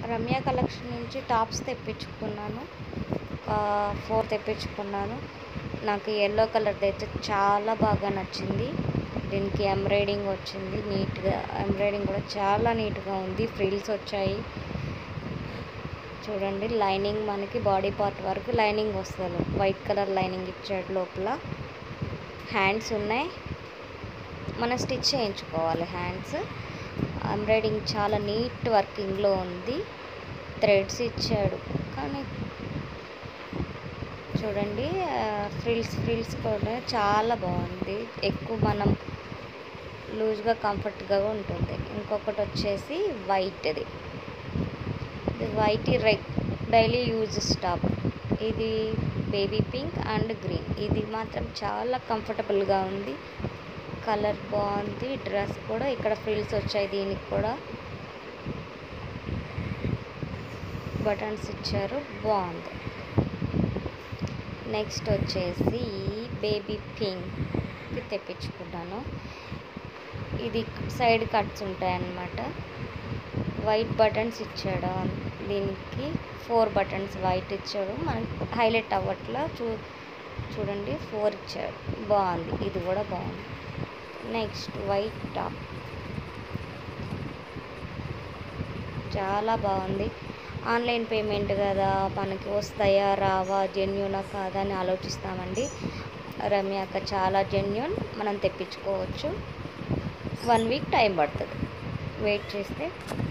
Ramya collection నుంచి tops తెప్పించుకున్నాను four తెప్పించుకున్నాను నాకు ఎల్లో కలర్ది అయితే చాలా బాగా నచ్చింది దీనికి ఎంబ్రాయిడింగ్ వచ్చింది నీట్గా ఎంబ్రాయిడింగ్ కూడా చాలా నీట్గా ఉంది ఫ్రిల్స్ వచ్చాయి చూడండి లైనింగ్ మనకి బాడీ పార్ట్ వరకు లైనింగ్ వస్తుంది వైట్ కలర్ లైనింగ్ ఇచ్చాడు లోపల హ్యాండ్స్ ఉన్నాయి మనం స్టిచ్ చేయించుకోవాలి హ్యాండ్స్ ఎంబ్రాయిడింగ్ చాలా నీట్ వర్కింగ్లో ఉంది థ్రెడ్స్ ఇచ్చాడు కానీ చూడండి ఫ్రిల్స్ ఫ్రిల్స్ కూడా చాలా బాగుంది ఎక్కువ మనం లూజ్గా కంఫర్ట్గా ఉంటుంది ఇంకొకటి వచ్చేసి వైట్ది ఇది వైట్ రెగ్ డైలీ యూజ్ స్టాప్ ఇది బేబీ పింక్ అండ్ గ్రీన్ ఇది మాత్రం చాలా కంఫర్టబుల్గా ఉంది కలర్ బాగుంది డ్రెస్ కూడా ఇక్కడ ఫ్రిల్స్ వచ్చాయి దీనికి కూడా బటన్స్ ఇచ్చారు బాగుంది నెక్స్ట్ వచ్చేసి బేబీ పింక్ తెప్పించుకున్నాను ఇది సైడ్ కట్స్ ఉంటాయన్నమాట వైట్ బటన్స్ ఇచ్చాడు దీనికి ఫోర్ బటన్స్ వైట్ ఇచ్చాడు మనకి హైలైట్ అవ్వట్లా చూ చూడండి ఫోర్ ఇచ్చాడు బాగుంది ఇది కూడా బాగుంది నెక్స్ట్ వైట్ టాప్ చాలా బాగుంది ఆన్లైన్ పేమెంట్ కదా మనకి వస్తాయా రావా జెన్యునా కాదా అని ఆలోచిస్తామండి రమ్య అక్క చాలా జెన్యున్ మనం తెప్పించుకోవచ్చు వన్ వీక్ టైం పడుతుంది వెయిట్ చేస్తే